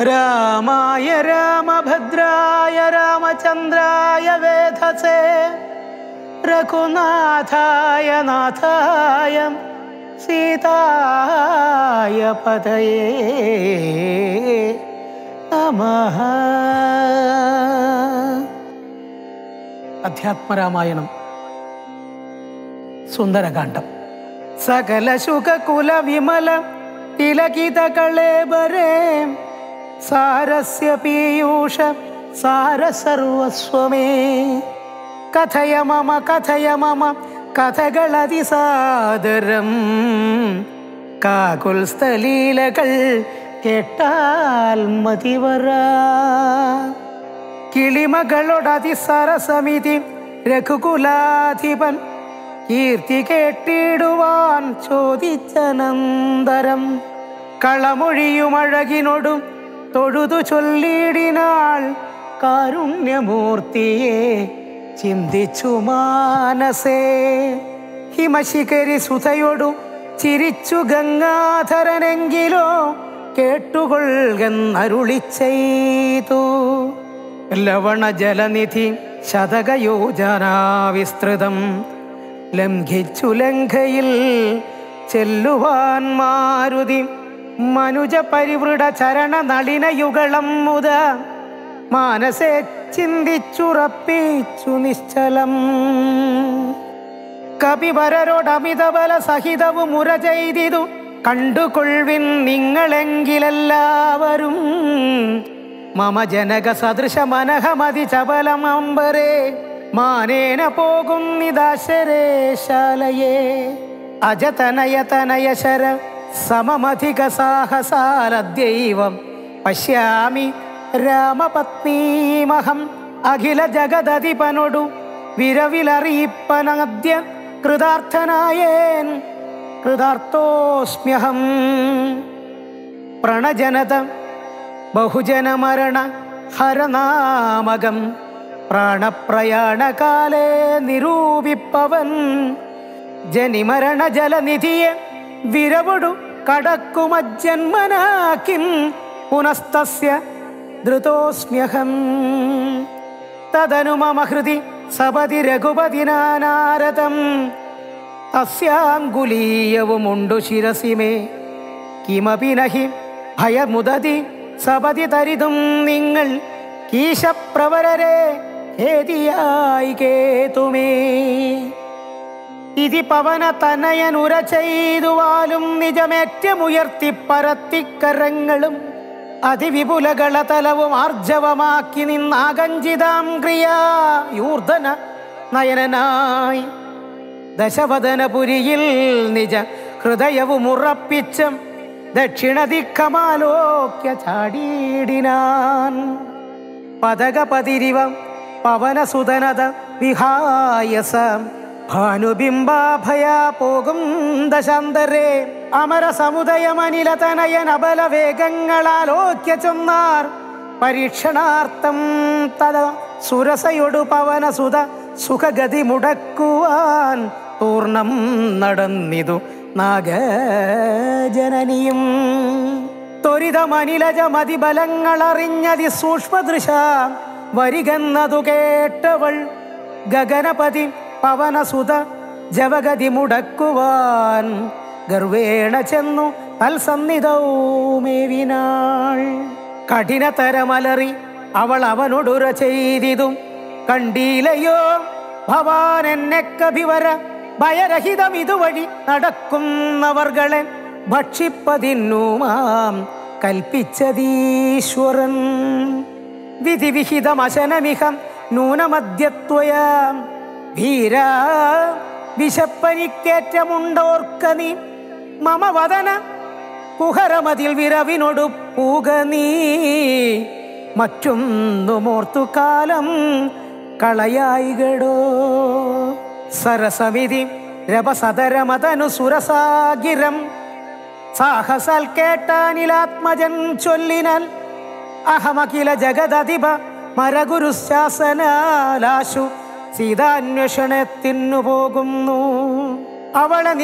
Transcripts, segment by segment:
രാമായ രാമഭദ്രായ രാമചന്ദ്രായ വേധസേ രഘുനാഥായ നാഥായ സീതായ പതയേ നമഃ അധ്യാത്മരാമായണം സുന്ദരകാന്ഡം സകല ശുഖകുല വിമല തിലകിത കളേബരേ സാരസ്യ പീയൂഷ സാര സർവസ്വമേ കഥയ മമ കഥയ മമ കഥകളതിസാദരം കാകുൽസ്ഥലീലകൾ കേട്ടാൽ മതിവര കിളിമകളോടതിസരസമിതി രഘുകുലാധിപൻ കീർത്തി കേട്ടിടുവാൻ ചോദിച്ചനന്തരം കളമൊഴിയുമഴകിനൊടും തൊഴുതു ചൊല്ലിടിനാൾ കാരുണ്യമൂർത്തിയെ ചിന്തിച്ചു മാനസേ ഹിമശിഖരി സുധയോടു ചിരിച്ചു ഗംഗാധരനെങ്കിലോ കേട്ടുകൊള്ളുന്നരുളി ചെയ്തു ലവണ ജലനിധി ശതകയോജനാവിസ്തൃതം ലംഘിച്ചു ലംഘയിൽ ചെല്ലുവാൻ മാരുതി മനുജ പരിവൃട ചരണ നളിനയുഗളം മുത മാനസെ ചിന്തിച്ചുറപ്പിച്ചു നിശ്ചലം കപിവരരോടമിതബല സഹിതവും മുര ചെയ്തിതു കണ്ടുകൊള്ളിൻ നിങ്ങളെങ്കിലെല്ലാവരും മമ ജനക സദൃശ മനഹമതി ചപലം അമ്പരേ മാനേന പോകും നിദാശരേ ശാലയേ അജതനയ തനയ ശര സമമധിക സാഹസാലദ്യൈവം പശ്യാമി രാമപത്നീമഹം അഖില ജഗദധിപനൊടു വിരവിലറിയിപ്പനദ്യ കൃതാർത്ഥനായേൻ കൃതാർത്ഥോസ്മ്യഹം പ്രണജനത ബഹുജനമരണ ഹരനാമകം പ്രാണപ്രയാണകാലേ നിരൂപിപ്പവൻ ജനിമരണ ജലനിധിയെ വിരവൊടു കടക്കുമജന്മനാക്കിം പുനസ്തസ്യ ധൃതോസ്മ്യഹം തദനു മമ ഹൃദി സപതി രഘുപതിനാനാരതം തസ്യാങ്കുലീയവുമുണ്ടു ശിരസി മേ കിമപി നഹി ഭയമുദതി സപതി തരിതും നിങ്ങൾ കീശപ്രവരരെ ഹേതിയായി കേതുമേ ഇതി പവന തനയനുര ചെയ്തുവാലും നിജമേറ്റമുയർത്തി പരത്തിക്കരങ്ങളും അതിവിപുലകള തലവും ആർജവമാക്കി നിന്നാകഞ്ചിതാം ക്രിയായൂർധന നയനനായി ദശവദനപുരിയിൽ നിജ ഹൃദയവും ഉറപ്പിച്ചും ദക്ഷിണദിക്കമാലോക്യ ചാടിയിടിനാൻ പതകപതിരിവം പവനസുതനത വിഹായസ ഭാനുബിംബാഭയ പോകും ദശാന്തരേ അമര സമുദയമനില തനയൻ അബല വേഗങ്ങളാലോക്യ ചൊന്നാർ പരീക്ഷണാർത്ഥം തല സുരസയൊടു പവനസുത സുഖഗതി മുടക്കുവാൻ പൂർണ്ണം നടന്നിതു നാഗജനനിയും ത്വരിതമനിലജ മതിബലങ്ങളറിഞ്ഞതി സൂക്ഷ്മദൃശ വരികന്നതു കേട്ടവൾ ഗഗനപതി പവനസുത ജവഗതി മുടക്കുവാൻ ഗർവേണ ചെന്നു തൽസന്നിധൗമേവിനാൾ കഠിനതരമലറി അവൾ അവനോടുര ചെയ്തിതും കണ്ടീലയോ ഭവാൻ എന്നെ കഭിവര ഭയരഹിതം ഇതുവഴി നടക്കുന്നവർകളെ ഭക്ഷിപ്പതിന്നുമാം കൽപ്പിച്ചതീശ്വരൻ വിധിവിഹിതമശനമിഹം നൂനമദ്യത്വയാം ധീര വിശപ്പനിക്കേറ്റമുണ്ടോർക്ക നീ മമ വദന കുഹരമതിൽ വിരവിനൊടു പൂക നീ മറ്റൊന്നുമോർത്തു കാലം കളയായികടോ സരസമിതി രവസതരമതനു സുരസാഗിരം സാഹസൽ കേട്ടാനിലാത്മജൻ ചൊല്ലിനാൽ അഹമഖില ജഗദധിപ മരഗുരു ശാസനാലാശു സീതാന്വേഷണത്തിനു പോകുന്നു അവളെ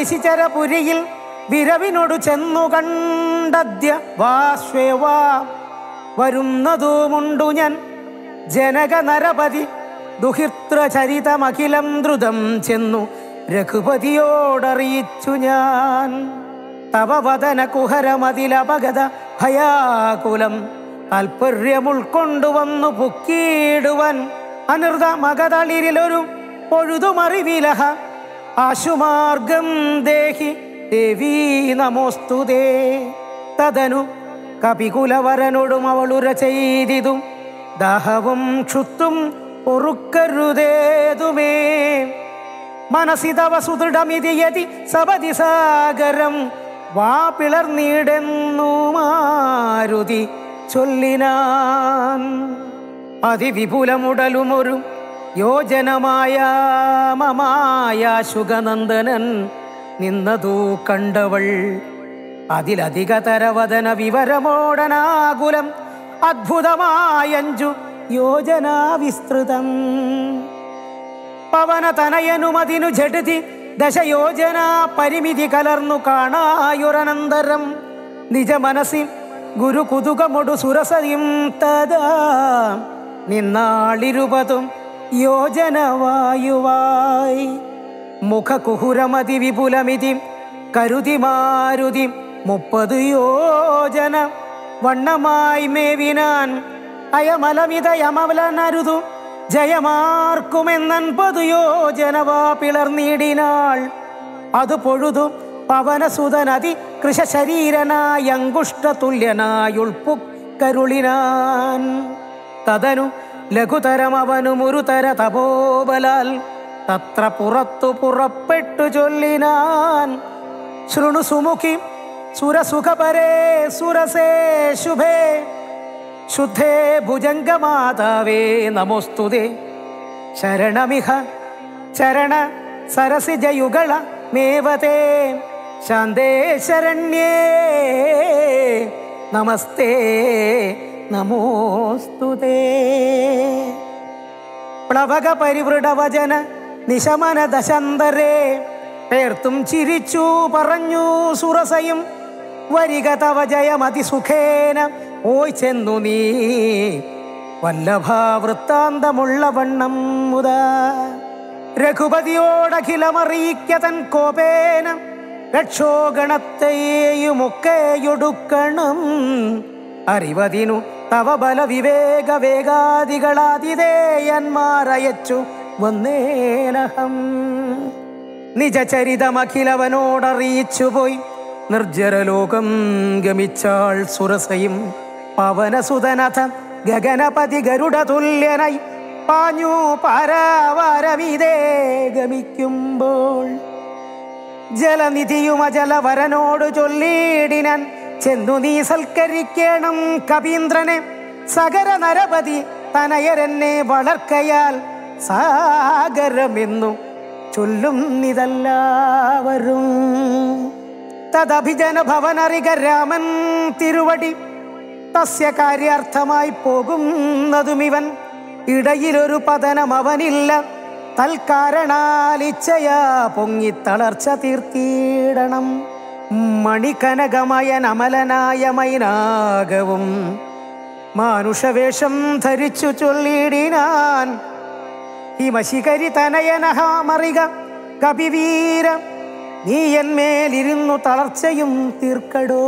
നിശിചരപുരിയിൽ വിരവിനോടു ചെന്നു കണ്ടദ്യ വാശ്വേവാ വരുന്നതുമുണ്ടു ഞാൻ ജനക നരപതി ദുഹിത്രചരിതമഖിലം ദ്രുതം ചെന്നു രഘുപതിയോടറിയിച്ചു ഞാൻ തവ വദന കുഹരമതിലപഗത ഭയാകുലം താൽപര്യമുൾക്കൊണ്ടുവന്നു പുക്കിയിടുവൻ അനൃത മകതളിരിലൊരു പൊഴുതുമറിവിലഹ ആശുമാർഗം ദേഹി ദേവീ നമോസ്തുതേ തദനു കപികുലവരനോടും അവളുര ചെയ്തിതും ദാഹവും ക്ഷുത്തും പൊറുക്കരുതേതുമേ മനസി തവ സുദൃഢമിതി യതി സപതി സാഗരം വാ പിളർന്നിടുന്നു മാരുതി ചൊല്ലിനാൻ അതിവിപുലമുടലുമൊരു യോജനമായ മമായ ശുഗനന്ദനൻ നിന്നതു കണ്ടവൾ അതിലധിക തരവദന വിവരമോടനാകുലം അദ്ഭുതമായഞ്ചു യോജനാ വിസ്തൃതം പവന തനയനുമതിനു ജഡതി ദശയോജന പരിമിതി കലർന്നു കാണായുരനന്തരം നിജ മനസ്സിൽ ഗുരു കുതുകമൊടു സുരസയും തഥാ നിന്നാളിരുപതും യോജനവായുവായി മുഖകുഹുരമതി വിപുലമിതി കരുതി മാരുതി മുപ്പത് യോജന വണ്ണമായി മേവിനാൻ അയമലമിതയമലനരുതു ജയമാർക്കുമെന്നൻപതു യോജനവാ പിളർന്നിടിനാൾ അത് പൊഴുതു പവനസുതനതി കൃശരീരനായ അങ്കുഷ്ട തുല്യനായുൾപ്പു കരുളിനാൻ തതനു ലഘുതരം അവനു മുരുതര തപോബലാൽ തത്ര പുറത്തു പുറപ്പെട്ടു ചൊല്ലിനാൻ ശൃണു സുമുഖി സുരസുഖപരേ സുരസേ ശുഭേ ശുദ്ധേ ഭുജംഗമാതാവേ നമോസ്തുതേ ശരണമിഹ ചരണ സരസിജയുഗള മേവതേ ശാന്തേ ശരണ്യേ നമസ്തേ നമോസ്തുതേ പ്ലവക പരിവൃഢവചന നിശമന ദശന്തരേ പേർത്തും ചിരിച്ചു പറഞ്ഞു സുരസയും വരിക തവ ജയമതിസുഖേന ഓയ് ചെന്നു നീ വല്ലഭാവൃത്താന്തമുള്ള വണ്ണം മുത രഘുപതിയോടഖിലമറിയിക്ക തൻ കോപേന രക്ഷോഗണത്തെയുമൊക്കെയൊടുക്കണം അറിവതിനു തവ ബല വിവേക വേഗാദികളാതിഥേയന്മാരയച്ചു വന്നേനഹം നിജചരിതമഖിലവനോടറിയിച്ചു പോയി നിർജ്ജരലോകം ഗമിച്ചാൾ സുരസയും പവനസുതനഥ ഗഗനപതി ഗരുഡ തുല്യനായി പാഞ്ഞു പാരാവാരമിതേ ഗമിക്കുമ്പോൾ ജലനിധിയും അജലവരനോട് ചൊല്ലിയിടിനാൻ ചെന്നു നീ സൽക്കരിക്കണം കവീന്ദ്രനെ സകര നരപതി തനയരെന്നെ വളർക്കയാൽ സാഗരമെന്നു ചൊല്ലുന്നിതെല്ലാവരും തദഭിജന ഭവനറിക രാമൻ തിരുവടി തസ്യ കാര്യാർത്ഥമായി പോകുന്നതുമിവൻ ഇടയിലൊരു പതനം അവനില്ല തൽക്കാരണാലിച്ചയാ പൊങ്ങി തളർച്ച തീർത്തിയിടണം മണികനകമയൻ അമലനായ മൈനാകവും മാനുഷവേഷം ധരിച്ചു ചൊല്ലിടിനാൻ ഹിമശിഖരി തനയനഹ മറിക കപിവീര നീ എന്മേലിരുന്നു തളർച്ചയും തീർക്കടോ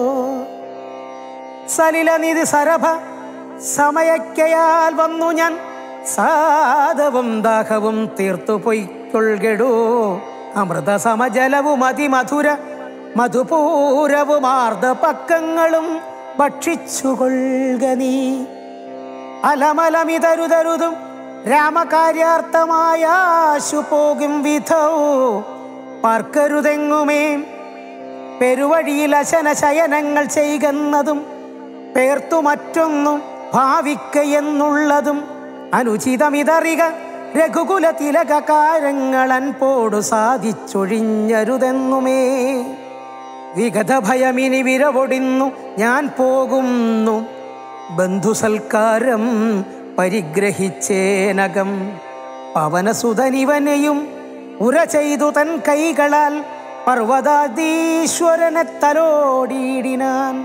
സലിലനിധി സരഭ സമയക്കയാൽ വന്നു ഞാൻ സാധവും ദാഹവും തീർത്തു പൊയ്ക്കൊള്ളുകടോ അമൃത സമജലവും അതിമധുര മധുപൂരവും ആർദ്രപക്കങ്ങളും ഭക്ഷിച്ചുകൊള്ളുക നീ അലമലമിതരുതരുതും രാമകാര്യാർത്ഥമായ ആശു പോകും വിധവും പാർക്കരുതെങ്ങുമേ പെരുവഴിയിൽ അശന ശയനങ്ങൾ ചെയ്യുന്നതും പേർത്തു മറ്റൊന്നും ഭാവിക്കയെന്നുള്ളതും അനുചിതമിതറിക രഘുകുല തിലക കാര്യങ്ങളൻപോടു സാധിച്ചൊഴിഞ്ഞരുതെന്നുമേ വിഗത ഭയമിനി വിരവൊടിന്നു ഞാൻ പോകുന്നു ബന്ധുസൽക്കാരം പരിഗ്രഹിച്ചേനകം പവനസുതനിവനെയും ഉര ചെയ്തു തൻ കൈകളാൽ പർവ്വതാദീശ്വരനെ തലോടിയിടിനാൻ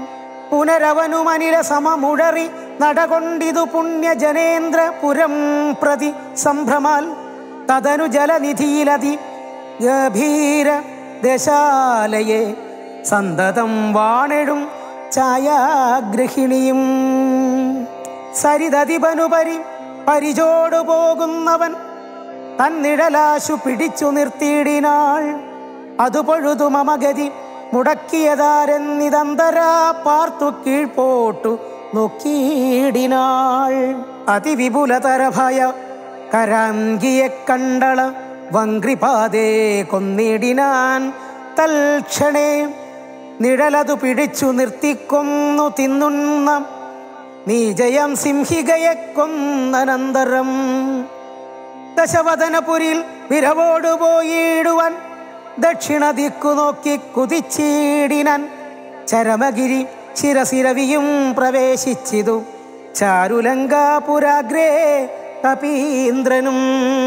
പുനരവനുമനില സമമുഴറി നടകൊണ്ടിതു പുണ്യജനേന്ദ്ര പുരം പ്രതി സംഭ്രമാൽ തതനു ജലനിധിയിലതി ഗഭീര ദശാലയെ സന്തതം വാണെഴും ഛായാഗ്രഹിണിയും സരിതതിപനുപരി പരിചോടു പോകുന്നവൻ തന്നിഴലാശു പിടിച്ചു നിർത്തിയിടിനാൾ അതു പൊഴുതു മമഗതി മുടക്കിയതാരെന്നിതന്തരാ പാർത്തു കീഴ്പോട്ടു നോക്കിയിടിനാൾ അതിവിപുലതര ഭയ കരാങ്കിയെ കണ്ടള വങ്ക്രിപാതേ കൊന്നിടിനാൻ തൽക്ഷണേ നിഴലതു പിടിച്ചു നിർത്തിക്കൊന്നു തിന്നുന്ന നീജയം സിംഹികയെ കൊന്നനന്തരം ദശവദനപുരിൽ വിരവോടു പോയിടുവാൻ ദക്ഷിണ ദിക്കു നോക്കി കുതിച്ചീടിനൻ ചരമഗിരി ശിരസിരവിയും പ്രവേശിച്ചിതു ചാരുലങ്കാപുരാഗ്രേ കപീന്ദ്രനും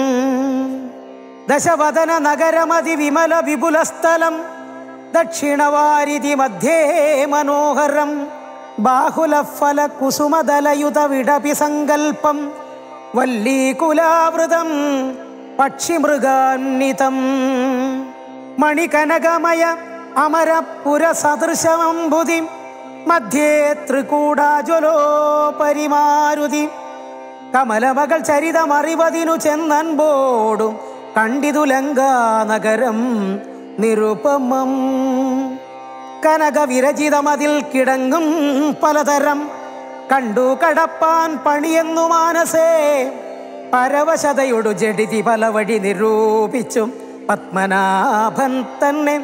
ദശവദന നഗരമതി വിമല വിപുല സ്ഥലം ദക്ഷിണവാരിധി മധ്യേ മനോഹരം ബാഹുലഫല കുസുമദലയുത വിടപി സങ്കൽപ്പം വല്ലീകുലാവൃതം പക്ഷിമൃഗാന്വിതം മണികനകമയ അമരപുര സദൃശമംബുതി മധ്യേ ത്രികൂടാജ്വലോപരിമാരുതി കമലമകൾ ചരിതമറിവതിനു ചെന്നൻപോടും കണ്ടിതു ലങ്കാനഗരം നിരുപമം കനക വിരചിതമതിൽ കിടങ്ങും പലതരം കണ്ടു കടപ്പാൻ പണിയെന്നു മാനസേ പരവശതയൊടു ജഡിതി പല വഴി നിരൂപിച്ചും പത്മനാഭൻ തന്നെ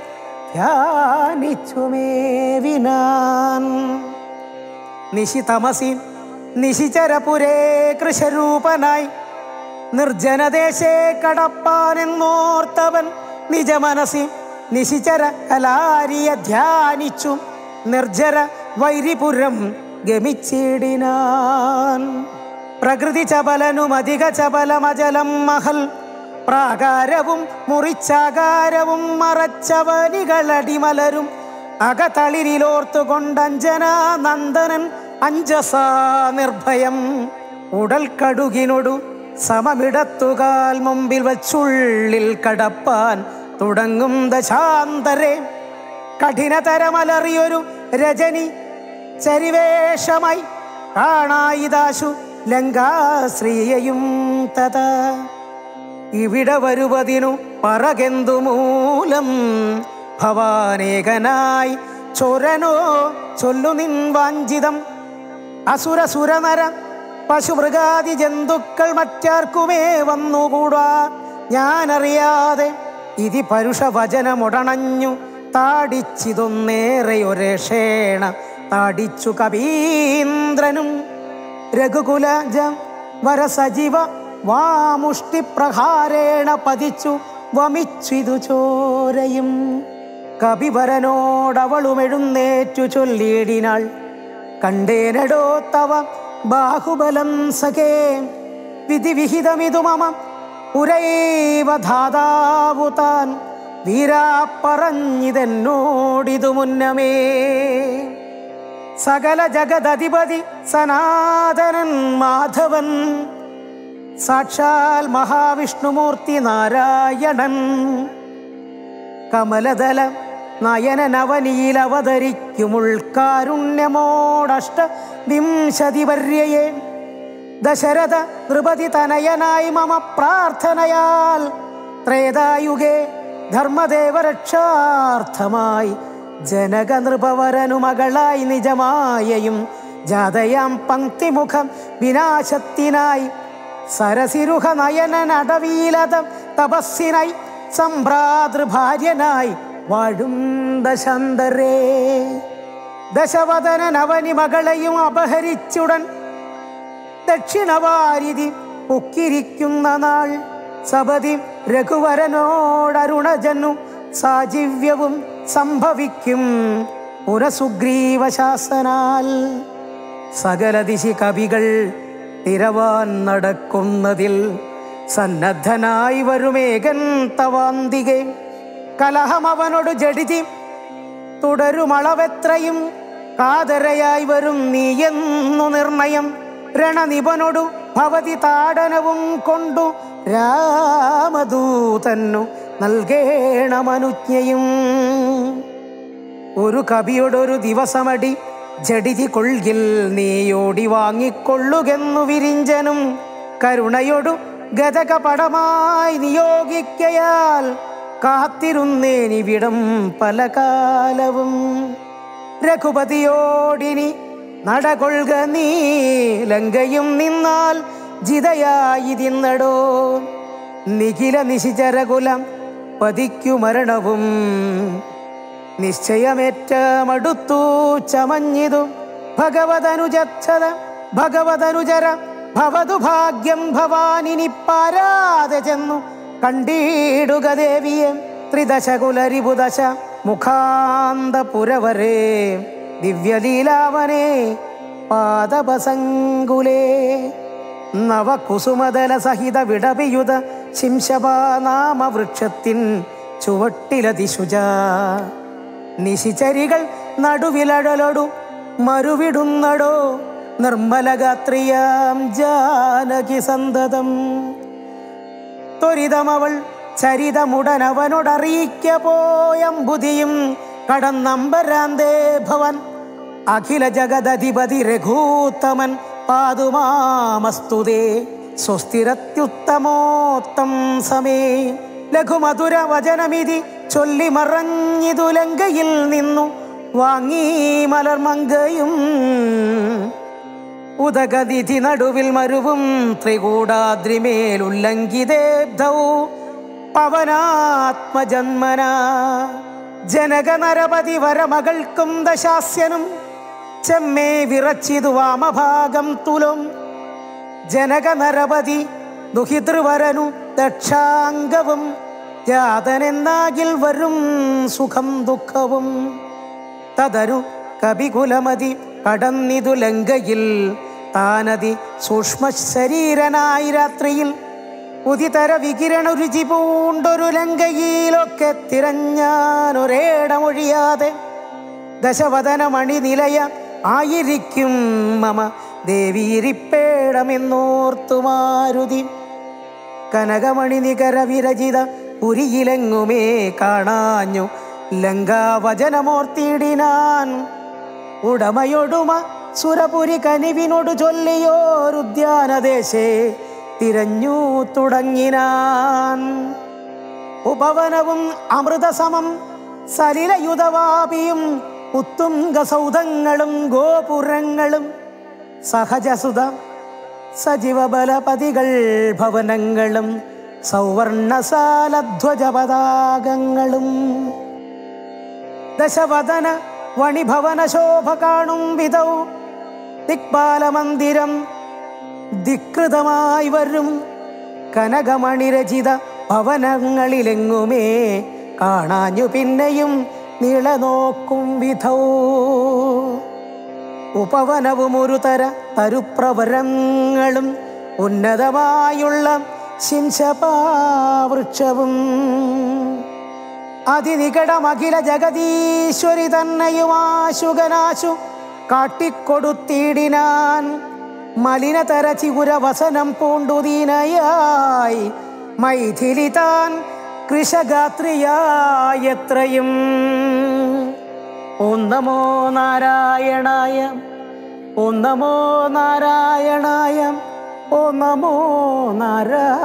ധ്യാനിച്ചുമേവിനാൻ നിശിതമസി നിശിചരപുരേ കൃശരൂപനായി നിർജ്ജനദേശേ കടപ്പാനെന്നോർത്തവൻ നിജമനസി നിശിചര കലാരിയ ധ്യാനിച്ചു നിർജ്ജര വൈരിപുരം ഗമിച്ചിടിനാൻ പ്രകൃതി ചപലനും അധിക ചപലമജലം മഹൽ പ്രാകാരവും മുറിച്ചാകാരവും മറച്ചവനികളടിമലരും അകതളിരിലോർത്തുകൊണ്ടഞ്ജന നന്ദനൻ അഞ്ജസാ നിർഭയം ഉടൽ കടുകിനൊടു സമമിടത്തുകാൽ മുമ്പിൽ വച്ചുള്ളിൽ കടപ്പാൻ തുടങ്ങും ദശാന്തരെ കഠിനതരമലറിയൊരു രജനി ചരിവേഷമായി കാണായിദാശു ലങ്കാശ്രീയയും തഥ ഇവിടെ വരുവതിനു പറകെന്തു മൂലം ഭവാനേകനായി ചൊരനോ ചൊല്ലു നിൻ വാഞ്ചിതം അസുര സുരനര പശുമൃഗാദി ജന്തുക്കൾ മറ്റാർക്കുമേ വന്നുകൂടാ ഞാനറിയാതെ ഇതി പരുഷ വചനമുടണഞ്ഞു താടിച്ചിതൊന്നേറെയൊരേഷേണ താടിച്ചു കവീന്ദ്രനും രഘുകുലജ വരസജീവ വാമുഷ്ടിപ്രഹാരേണ പതിച്ചു വമിച്ചിതു ചോരയും കപിവരനോടവളുമെഴുന്നേറ്റു ചൊല്ലിയിടിനാൾ കണ്ടേനടോ തവ ബാഹുബലം സഖേ വിധിവിഹിതമിതു മമ ഉരൈവ ധാതാവു താൻ വീരാ പറഞ്ഞിതെന്നോടിതു മുന്നമേ സകല ജഗദധിപതി സനാതനൻ മാധവൻ സാക്ഷാൽ മഹാവിഷ്ണുമൂർത്തി നാരായണൻ കമലദല നയനനവനിയിൽ അവതരിക്കുമുൾക്കാരുണ്യമോടഷ്ട വിംശതി വര്യയെ ദശരഥ നൃപതി തനയനായി മമ പ്രാർത്ഥനയാൽ ത്രേതായുഗേ ധർമ്മദേവരക്ഷാർത്ഥമായി ജനക നൃപവരനു മകളായി നിജമായയും ജാതയാം പങ്ക്തിമുഖം വിനാശത്തിനായി സരസിരുഹ നയനൻ അടവീലതം തപസ്സിനായി സംഭ്രാതൃഭാര്യനായി വാഴും ദശാന്തരേ ദശവദനൻ അവനി മകളെയും അപഹരിച്ചുടൻ ദക്ഷിണവാരിധി പൊക്കിരിക്കുന്ന നാൾ സപതി രഘുവരനോടരുണജനു സാജീവ്യവും സംഭവിക്കും പുരസുഗ്രീവശാസനാൽ സകല ദിശി കവികൾ തിരവാൻ നടക്കുന്നതിൽ സന്നദ്ധനായി വരുമേകൻ തവാന്തികെ കലഹം അവനോട് ജഡിതി തുടരുമളവെത്രയും കാതരയായി വരും നീയെന്നു നിർണയം രണനിപനൊടു ഭവതി താടനവും കൊണ്ടു രാമദൂതന്നു നൽകേണമനുജ്ഞയും ഒരു കവിയോടൊരു ദിവസമടി ജഡിതി കൊൾകിൽ നീയോടി വാങ്ങിക്കൊള്ളുകെന്നു വിരിഞ്ചനും കരുണയൊടു ഗതകപടമായി നിയോഗിക്കയാൽ കാത്തിരുന്നേനിവിടം പല കാലവും രഘുപതിയോടിനി നടകൊള്ളുക നീ ലങ്കയും നിന്നാൽ ജിതയായി തിന്നടോ നിഖില നിശിചരകുലം പതിക്കു മരണവും നിശ്ചയമേറ്റ മടുത്തു ചമഞ്ഞിതു ഭഗവതനുജച്ഛത ഭഗവതനുചര ഭവതു ഭാഗ്യം ഭവാനിനി പാരാതെ ചെന്നു കണ്ടീടുക ദേവിയെ ത്രിദശകുലരിപുദശ മുഖാന്തപുരവരേ ദിവ്യലീലാവനേ പാദപസങ്കുലേ നവകുസുമതല സഹിത വിടവിയുത ശിംശപാനാമ വൃക്ഷത്തിൻ ചുവട്ടിലതിശുച നിശിചരികൾ നടുവിലഴലൊടു മറുവിടുന്നടോ നിർമ്മലഗാത്രിയാം ജാനകി സന്തതം ത്വരിതമവൾ ചരിതമുടനവനോടറിയിക്ക പോയമ്പുതിയും കടന്നമ്പരാന്തേ ഭവൻ അഖില ജഗദധിപതി രഘൂത്തമൻ പാതുമാമസ്തുതേ സ്വസ്തിരത്യുത്തമോത്തം സമേ ലഘുമധുര വചനമിതി ചൊല്ലി മറഞ്ഞിതു ലങ്കയിൽ നിന്നു വാങ്ങി മലർമങ്കയും ഉദഗതിഥി നടുവിൽ മരുവും ത്രികൂടാദ്രിമേലുല്ലംഘിതേബ്ധൗ പവനാത്മജന്മന ജനക നരപതി വരമകൾക്കും ദശാസ്യനും ചെമ്മേ വിറച്ചിതു വാമഭാഗം തുലും ജനക നരപതി ദുഹിതൃവരനു ദക്ഷാംഗവും ജാതനെന്നാകിൽ വരും സുഖം ദുഃഖവും തതരു കപികുലമതി കടന്നിതു ലങ്കയിൽ താനതി സൂക്ഷ്മ ശരീരനായി രാത്രിയിൽ ഉദിതര വികിരണ രുചി പൂണ്ടൊരു ലങ്കയിലൊക്കെ തിരഞ്ഞാനൊരേടമൊഴിയാതെ ദശവദന മണിനിലയ ആയിരിക്കും മമ ദേവീരിപ്പേടമെന്നോർത്തു മാരുതി കനകമണി നികര വിരചിത പുരിയിലെങ്ങുമേ കാണാഞ്ഞു ലങ്കാവചനമോർത്തിയിടിനാൻ ഉടമയൊടുമ സുരപുരി കനിവിനോട് ചൊല്ലിയോരുദ്യാനദേശേ തിരഞ്ഞു തുടങ്ങിനാൻ ഉപവനവും അമൃതസമം സലിലയുധവാപിയും ഉത്തുംഗസൗധങ്ങളും ഗോപുരങ്ങളും സഹജസുത സജീവബലപതികൾ ഭവനങ്ങളും സൗവർണസാലധ്വജ പതാകങ്ങളും ദശവദന വണിഭവന ശോഭ കാണും വിധൗ ദിക്പാലമന്ദിരം ധികൃതമായി വരും കനകമണിരചിത ഭവനങ്ങളിലെങ്ങുമേ കാണാഞ്ഞു പിന്നെയും നിളനോക്കും വിധൗ ഉപവനവും ഒരു തര തരുപ്രവരങ്ങളും ഉന്നതമായുള്ള ശിംശപാവൃക്ഷവും അതിനികടമഖില ജഗദീശ്വരി തന്നെയുമാശുകനാശു കാട്ടിക്കൊടുത്തിടിനാൻ മലിനതര ചികുര വസനം പൂണ്ടുദീനയായി മൈഥിലി താൻ കൃഷഗാത്രിയായത്രയും ഓം നമോ നാരായണായ ഓം നമോ നാരായണായ ഓം നമോ നാരായണായ